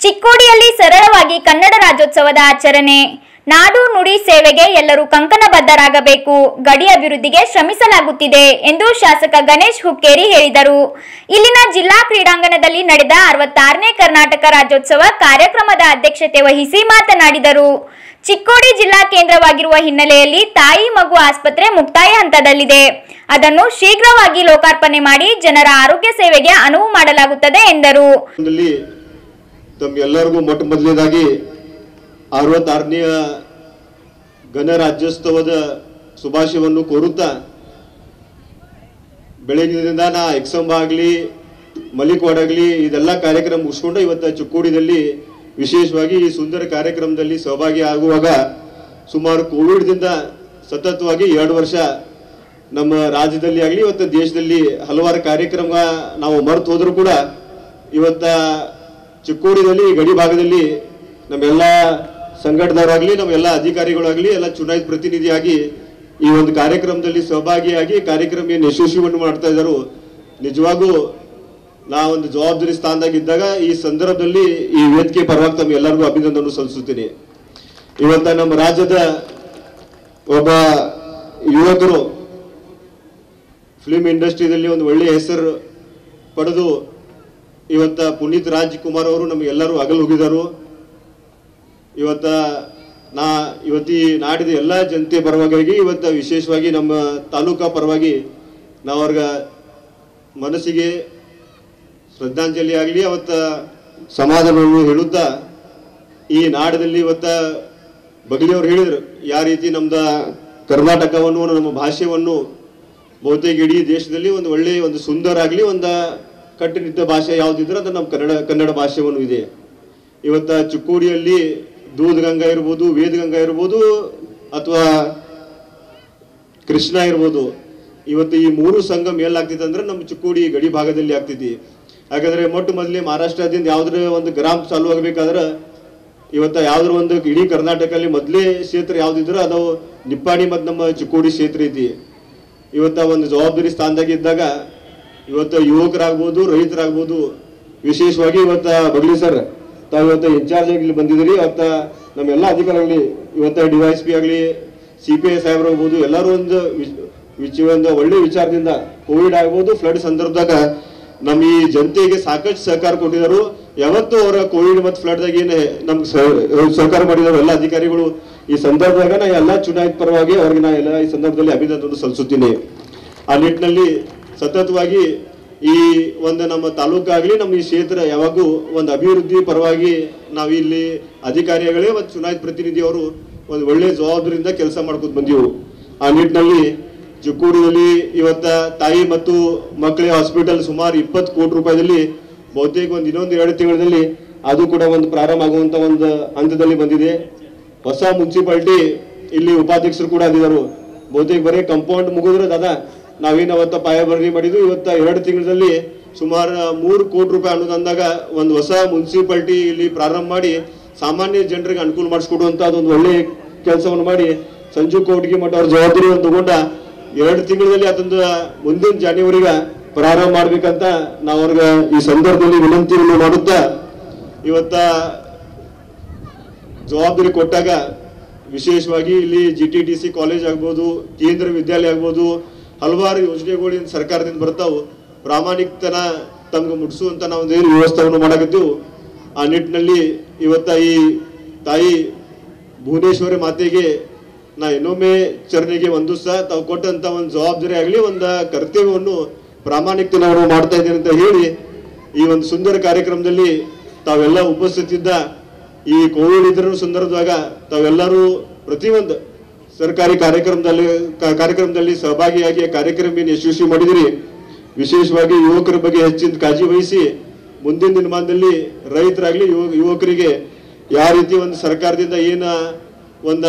ಚಿಕ್ಕೋಡಿಯಲ್ಲಿ ಸರಳವಾಗಿ ಕನ್ನಡ ರಾಜ್ಯೋತ್ಸವದ ಆಚರಣೆ ನಾಡು ನುಡಿ ಸೇವೆಗೆ ಎಲ್ಲರೂ ಕಂಕಣಬದ್ಧರಾಗಬೇಕು ಗಡಿ ಅಭಿವೃದ್ಧಿಗೆ ಶ್ರಮಿಸಲಾಗುತ್ತಿದೆ ಎಂದು ಶಾಸಕ ಗಣೇಶ್ ಹುಕ್ಕೇರಿ ಹೇಳಿದರು ಇಲ್ಲಿನ ಜಿಲ್ಲಾ ಕ್ರೀಡಾಂಗಣದಲ್ಲಿ ನಡೆದ ಅರವತ್ತಾರನೇ ಕರ್ನಾಟಕ ರಾಜ್ಯೋತ್ಸವ ಕಾರ್ಯಕ್ರಮದ ಅಧ್ಯಕ್ಷತೆ ವಹಿಸಿ ಮಾತನಾಡಿದರು ಚಿಕ್ಕೋಡಿ ಜಿಲ್ಲಾ ಕೇಂದ್ರವಾಗಿರುವ ಹಿನ್ನೆಲೆಯಲ್ಲಿ ತಾಯಿ ಮಗು ಆಸ್ಪತ್ರೆ ಮುಕ್ತಾಯ ಹಂತದಲ್ಲಿದೆ ಅದನ್ನು ಶೀಘ್ರವಾಗಿ ಲೋಕಾರ್ಪಣೆ ಮಾಡಿ ಜನರ ಆರೋಗ್ಯ ಸೇವೆಗೆ ಅನುವು ಮಾಡಲಾಗುತ್ತದೆ ಎಂದರು ದಲ್ಲಿ ತಮ್ಗೆಲ್ಲರಿಗೂ ಮೊಟ್ಟ ಮೊದಲನೇದಾಗಿ ಅರವತ್ತಾರನೆಯ ಗಣರಾಜ್ಯೋತ್ಸವದ ಶುಭಾಶಯವನ್ನು ಕೋರುತ್ತಾ ಬೆಳಗಿನಿಂದ ನಾ ಎಕ್ಸಂಬ ಆಗಲಿ ಮಲಿಕ್ವಾಡ್ ಆಗಲಿ ಇದೆಲ್ಲ ಕಾರ್ಯಕ್ರಮ ಮುಗಿಸ್ಕೊಂಡು ಇವತ್ತು ಚಿಕ್ಕೋಡಿದಲ್ಲಿ ವಿಶೇಷವಾಗಿ ಈ ಸುಂದರ ಕಾರ್ಯಕ್ರಮದಲ್ಲಿ ಸಹಭಾಗಿ ಆಗುವಾಗ ಸುಮಾರು ಕೋವಿಡ್ದಿಂದ ಸತತವಾಗಿ ಎರಡು ವರ್ಷ ನಮ್ಮ ರಾಜ್ಯದಲ್ಲಿ ಆಗಲಿ ಇವತ್ತು ದೇಶದಲ್ಲಿ ಹಲವಾರು ಕಾರ್ಯಕ್ರಮ ನಾವು ಮರೆತು ಹೋದರೂ ಕೂಡ ಇವತ್ತ ಚಿಕ್ಕೋಡಿದಲ್ಲಿ ಗಡಿ ಭಾಗದಲ್ಲಿ ನಮ್ಮೆಲ್ಲ ಸಂಘಟದವರಾಗಲಿ ನಮ್ಮೆಲ್ಲ ಅಧಿಕಾರಿಗಳಾಗಲಿ ಎಲ್ಲ ಚುನಾಯಿತ ಪ್ರತಿನಿಧಿಯಾಗಿ ಈ ಒಂದು ಕಾರ್ಯಕ್ರಮದಲ್ಲಿ ಸಹಭಾಗಿಯಾಗಿ ಕಾರ್ಯಕ್ರಮ ಏನು ಯಶಸ್ವಿಯನ್ನು ಮಾಡ್ತಾ ಇದ್ದಾರೋ ನಿಜವಾಗೂ ನಾ ಒಂದು ಜವಾಬ್ದಾರಿ ಸ್ಥಾನದಾಗಿದ್ದಾಗ ಈ ಸಂದರ್ಭದಲ್ಲಿ ಈ ವೇದಿಕೆ ಪರವಾಗಿ ತಮ್ಮ ಎಲ್ಲರಿಗೂ ಅಭಿನಂದನೆ ಸಲ್ಲಿಸುತ್ತೀನಿ ಇವತ್ತ ನಮ್ಮ ರಾಜ್ಯದ ಒಬ್ಬ ಯುವಕರು ಫಿಲ್ಮ್ ಇಂಡಸ್ಟ್ರಿಯಲ್ಲಿ ಒಂದು ಒಳ್ಳೆಯ ಹೆಸರು ಪಡೆದು ಇವತ್ತ ಪುನೀತ್ ರಾಜ್ಕುಮಾರ್ ಅವರು ನಮಗೆಲ್ಲರೂ ಅಗಲು ಹೋಗಿದ್ದಾರೆ ಇವತ್ತ ನಾ ಇವತ್ತಿ ನಾಡಿದ ಎಲ್ಲ ಜನತೆ ಪರವಾಗಿ ಇವತ್ತ ವಿಶೇಷವಾಗಿ ನಮ್ಮ ತಾಲೂಕಾ ಪರವಾಗಿ ನಾವು ಅವ್ರಿಗೆ ಮನಸ್ಸಿಗೆ ಶ್ರದ್ಧಾಂಜಲಿ ಆಗಲಿ ಅವತ್ತ ಸಮಾಧಾನವನ್ನು ಹೇಳುತ್ತಾ ಈ ನಾಡದಲ್ಲಿ ಇವತ್ತ ಬಗಲಿಯವರು ಹೇಳಿದರು ಯಾವ ರೀತಿ ನಮ್ದ ಕರ್ನಾಟಕವನ್ನು ನಮ್ಮ ಭಾಷೆಯನ್ನು ಬಹುತೇಕ ಇಡೀ ದೇಶದಲ್ಲಿ ಒಂದು ಒಳ್ಳೆಯ ಒಂದು ಸುಂದರ ಆಗಲಿ ಒಂದು ಕಟ್ಟುನಿಟ್ಟ ಭಾಷೆ ಯಾವುದಿದ್ರೆ ಅದು ನಮ್ಮ ಕನ್ನಡ ಕನ್ನಡ ಭಾಷೆಯನ್ನು ಇದೆ ಇವತ್ತ ಚಿಕ್ಕೋಡಿಯಲ್ಲಿ ದೂಧಗಂಗಾ ಇರ್ಬೋದು ವೇದಗಂಗಾ ಇರ್ಬೋದು ಅಥವಾ ಕೃಷ್ಣ ಇರ್ಬೋದು ಇವತ್ತು ಈ ಮೂರು ಸಂಗಮ ಎಲ್ಲಾಗ್ತಿದೆ ಅಂದ್ರೆ ನಮ್ಮ ಚಿಕ್ಕೋಡಿ ಗಡಿ ಭಾಗದಲ್ಲಿ ಆಗ್ತೈತಿ ಯಾಕಂದ್ರೆ ಮೊಟ್ಟ ಮೊದಲೇ ಮಹಾರಾಷ್ಟ್ರದಿಂದ ಯಾವ್ದ್ರ ಒಂದು ಗ್ರಾಮ ಚಾಲು ಆಗ್ಬೇಕಾದ್ರೆ ಇವತ್ತ ಯಾವ್ದ್ರ ಒಂದು ಇಡೀ ಕರ್ನಾಟಕದಲ್ಲಿ ಮೊದಲೇ ಕ್ಷೇತ್ರ ಯಾವ್ದಿದ್ರು ಅದು ನಿಪ್ಪಾಣಿ ಮತ್ತು ನಮ್ಮ ಚಿಕ್ಕೋಡಿ ಕ್ಷೇತ್ರ ಐತಿ ಇವತ್ತ ಒಂದು ಜವಾಬ್ದಾರಿ ಸ್ಥಾನದಾಗ ಇದ್ದಾಗ ಇವತ್ತು ಯುವಕರಾಗ್ಬೋದು ರೈತರಾಗ್ಬೋದು ವಿಶೇಷವಾಗಿ ಇವತ್ತ ಬಗ್ಲಿ ಸರ್ ತಾವು ಇವತ್ತು ಇನ್ಚಾರ್ಜ್ ಆಗಿ ಇಲ್ಲಿ ಬಂದಿದ್ದೀರಿ ಇವತ್ತ ನಮ್ಮೆಲ್ಲ ಅಧಿಕಾರಿಗಳು ಇವತ್ತ ಡಿ ವೈಸ್ ಪಿ ಆಗಲಿ ಸಿ ಪಿ ಐ ಸಾಹೇಬ್ರು ಆಗ್ಬೋದು ಎಲ್ಲರೂ ಒಂದು ವಿಚ್- ವಿಚ್ ಒಂದು ಒಳ್ಳೆ ವಿಚಾರದಿಂದ ಕೋವಿಡ್ ಆಗ್ಬೋದು ಫ್ಲಡ್ ಸಂದರ್ಭದಾಗ ನಮ್ಮ ಈ ಜನತೆಗೆ ಸಾಕಷ್ಟು ಸಹಕಾರ ಕೊಟ್ಟಿದ್ದಾರೆ ಯಾವತ್ತೂ ಅವರ ಕೋವಿಡ್ ಮತ್ತು ಫ್ಲಡ್ದಾಗ ಏನು ನಮ್ಗೆ ಸಹ- ಸಹಕಾರ ಮಾಡಿದಾರೆ ಎಲ್ಲ ಅಧಿಕಾರಿಗಳು ಈ ಸಂದರ್ಭದಾಗ ನಾ ಎಲ್ಲ ಚುನಾಯಿತ ಪರವಾಗಿ ಅವ್ರಿಗೆ ನಾ ಎಲ್ಲ ಈ ಸಂದರ್ಭದಲ್ಲಿ ಅಭಿನಂದನೆ ಸಲ್ಲಿಸುತ್ತೀನಿ ಆ ನಿಟ್ಟಿನಲ್ಲಿ ಸತತವಾಗಿ ಈ ಒಂದು ನಮ್ಮ ತಾಲೂಕಾಗಲಿ ನಮ್ಮ ಈ ಕ್ಷೇತ್ರ ಯಾವಾಗೂ ಒಂದು ಅಭಿವೃದ್ಧಿ ಪರವಾಗಿ ನಾವು ಇಲ್ಲಿ ಅಧಿಕಾರಿಗಳೇ ಮತ್ತು ಚುನಾಯಿತ ಪ್ರತಿನಿಧಿಯವರು ಒಂದು ಒಳ್ಳೆ ಜವಾಬ್ದಾರಿಯಿಂದ ಕೆಲಸ ಮಾಡ್ಕೊತ ಬಂದೀವು ಆ ನಿಟ್ಟಿನಲ್ಲಿ ಚಿಕ್ಕೋಡಿಯಲ್ಲಿ ಇವತ್ತ ತಾಯಿ ಮತ್ತು ಮಕ್ಕಳ ಹಾಸ್ಪಿಟಲ್ ಸುಮಾರು ಇಪ್ಪತ್ತು ಕೋಟಿ ರೂಪಾಯಿದಲ್ಲಿ ಬಹುತೇಕ ಒಂದು ಇನ್ನೊಂದು ಎರಡು ತಿಂಗಳಲ್ಲಿ ಅದು ಕೂಡ ಒಂದು ಪ್ರಾರಂಭ ಆಗುವಂತ ಒಂದು ಹಂತದಲ್ಲಿ ಬಂದಿದೆ ಹೊಸ ಮುನ್ಸಿಪಾಲಿಟಿ ಇಲ್ಲಿ ಉಪಾಧ್ಯಕ್ಷರು ಕೂಡ ಆಗಿದ್ದಾರೆ ಬಹುತೇಕ ಬರೀ ಕಂಪೌಂಡ್ ಮುಗಿದ್ರೆ ದಾದಾ ನಾವೇನು ಅವತ್ತ ಪಾಯಬರ್ಗಿ ಮಾಡಿದ್ವಿ ಇವತ್ತ ಎರಡು ತಿಂಗಳಲ್ಲಿ ಸುಮಾರು ಮೂರು ಕೋಟಿ ರೂಪಾಯಿ ಅನುದಾನದಾಗ ಒಂದು ಹೊಸ ಮುನ್ಸಿಪಾಲಿಟಿ ಇಲ್ಲಿ ಪ್ರಾರಂಭ ಮಾಡಿ ಸಾಮಾನ್ಯ ಜನರಿಗೆ ಅನುಕೂಲ ಮಾಡಿಸ್ಕೊಡುವಂತ ಅದೊಂದು ಒಳ್ಳೆ ಕೆಲಸವನ್ನು ಮಾಡಿ ಸಂಜು ಕೋಟಿಗೆ ಮಠ ಅವ್ರ ಜವಾಬ್ದಾರಿಯನ್ನು ತಗೊಂಡ ಎರಡು ತಿಂಗಳಲ್ಲಿ ಅದೊಂದು ಮುಂದಿನ ಜಾನ್ವರಿಗ ಪ್ರಾರಂಭ ಮಾಡ್ಬೇಕಂತ ನಾವು ಅವ್ರಿಗೆ ಈ ಸಂದರ್ಭದಲ್ಲಿ ವಿನಂತಿಯನ್ನು ಮಾಡುತ್ತಾ ಇವತ್ತ ಜವಾಬ್ದಾರಿ ಕೊಟ್ಟಾಗ ವಿಶೇಷವಾಗಿ ಇಲ್ಲಿ G T T C college ಆಗ್ಬೋದು ಕೇಂದ್ರ ವಿದ್ಯಾಲಯ ಆಗ್ಬೋದು ಹಲವಾರು ಯೋಜನೆಗಳು ಏನ್ ಸರ್ಕಾರದಿಂದ ಬರ್ತಾವು ಪ್ರಾಮಾಣಿಕತನ ತಮ್ಗೆ ಮುಟ್ಸುವಂತ ನಾವು ಒಂದು ಏನು ವ್ಯವಸ್ಥೆಯನ್ನು ಮಾಡಕತ್ತೀವಿ ಆ ನಿಟ್ಟಿನಲ್ಲಿ ಇವತ್ತ ಈ ತಾಯಿ ಭುವನೇಶ್ವರಿ ಮಾತೆಗೆ ನಾ ಇನ್ನೊಮ್ಮೆ ಚರಣಿಗೆ ಒಂದು ಸಹ ತಾವು ಕೊಟ್ಟಂತ ಒಂದು ಜವಾಬ್ದಾರಿ ಆಗಲಿ ಒಂದು ಕರ್ತವ್ಯವನ್ನು ಪ್ರಾಮಾಣಿಕತನವನ್ನು ಮಾಡ್ತಾ ಇದ್ದೇನೆ ಅಂತ ಹೇಳಿ ಈ ಒಂದು ಸುಂದರ ಕಾರ್ಯಕ್ರಮದಲ್ಲಿ ತಾವೆಲ್ಲ ಉಪಸ್ಥಿತಿದ್ದ ಈ ಕೋವಿಡ್ ಇದ್ರ ಸಂದರ್ಭದಾಗ ತಾವೆಲ್ಲರೂ ಪ್ರತಿಯೊಂದು ಸರ್ಕಾರಿ ಕಾರ್ಯಕ್ರಮದಲ್ಲಿ ಕಾ- ಕಾರ್ಯಕ್ರಮದಲ್ಲಿ ಸಹಭಾಗಿಯಾಗಿ ಆ ಕಾರ್ಯಕ್ರಮ ಏನು ಯಶಸ್ವಿ ಮಾಡಿದಿರಿ ವಿಶೇಷವಾಗಿ ಯುವಕರ ಬಗ್ಗೆ ಹೆಚ್ಚಿನ ಕಾಳಜಿ ವಹಿಸಿ ಮುಂದಿನ ದಿನಮಾನದಲ್ಲಿ ರೈತರಾಗ್ಲಿ ಯುವ ಯುವಕರಿಗೆ ಯಾವ ರೀತಿ ಒಂದು ಸರ್ಕಾರದಿಂದ ಏನ ಒಂದ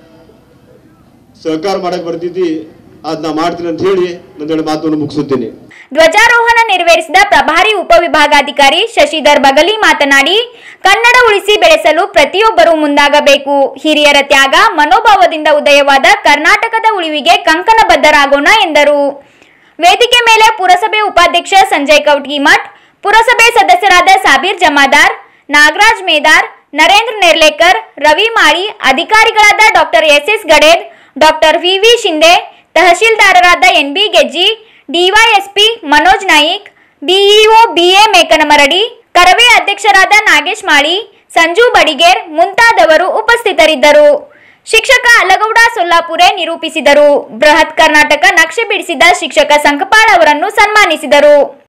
ಸಹಕಾರ ಮಾಡಕ್ ಬರ್ತೈತಿ ಅದನ್ನ ಮಾಡ್ತೀನಿ ಅಂತ ಹೇಳಿ ನಂದೆರಡು ಮಾತನ್ನು ಮುಗಿಸುತ್ತೇನೆ ಧ್ವಜಾರೋಹಣ ನೆರವೇರಿಸಿದ ಪ್ರಭಾರಿ ಉಪವಿಭಾಗಾಧಿಕಾರಿ ಶಶಿಧರ್ ಬಗಲಿ ಮಾತನಾಡಿ ಕನ್ನಡ ಉಳಿಸಿ ಬೆಳೆಸಲು ಪ್ರತಿಯೊಬ್ಬರೂ ಮುಂದಾಗಬೇಕು ಹಿರಿಯರ ತ್ಯಾಗ ಮನೋಭಾವದಿಂದ ಉದಯವಾದ ಕರ್ನಾಟಕದ ಉಳಿವಿಗೆ ಕಂಕಣಬದ್ಧರಾಗೋಣ ಎಂದರು ವೇದಿಕೆ ಮೇಲೆ ಪುರಸಭೆ ಉಪಾಧ್ಯಕ್ಷ ಸಂಜಯ್ ಕೌಟ್ಗಿಮಠ್ ಪುರಸಭೆ ಸದಸ್ಯರಾದ ಸಾಬೀರ್ ಜಮಾದಾರ್ ನಾಗರಾಜ್ ಮೇದಾರ್ ನರೇಂದ್ರ ನೆರ್ಲೇಕರ್ ರವಿ ಮಾಳಿ ಅಧಿಕಾರಿಗಳಾದ doctor S S Gaded doctor V V Shinde ತಹಶೀಲ್ದಾರರಾದ N B Gejji DYSP Manoj Naik BEO B A Mekanamaradi Karave ಅಧ್ಯಕ್ಷರಾದ ನಾಗೇಶ್ ಮಾಳಿ ಸಂಜು ಬಡಿಗೇರ್ ಮುಂತಾದವರು ಉಪಸ್ಥಿತರಿದ್ದರು ಶಿಕ್ಷಕ ಅಲಗೌಡ ಸೊಲ್ಲಾಪುರೆ ನಿರೂಪಿಸಿದರು ಬೃಹತ್ ಕರ್ನಾಟಕ ನಕ್ಷೆ ಬಿಡಿಸಿದ ಶಿಕ್ಷಕ ಸಂಕಪಾಳ್ ಅವರನ್ನು ಸನ್ಮಾನಿಸಿದರು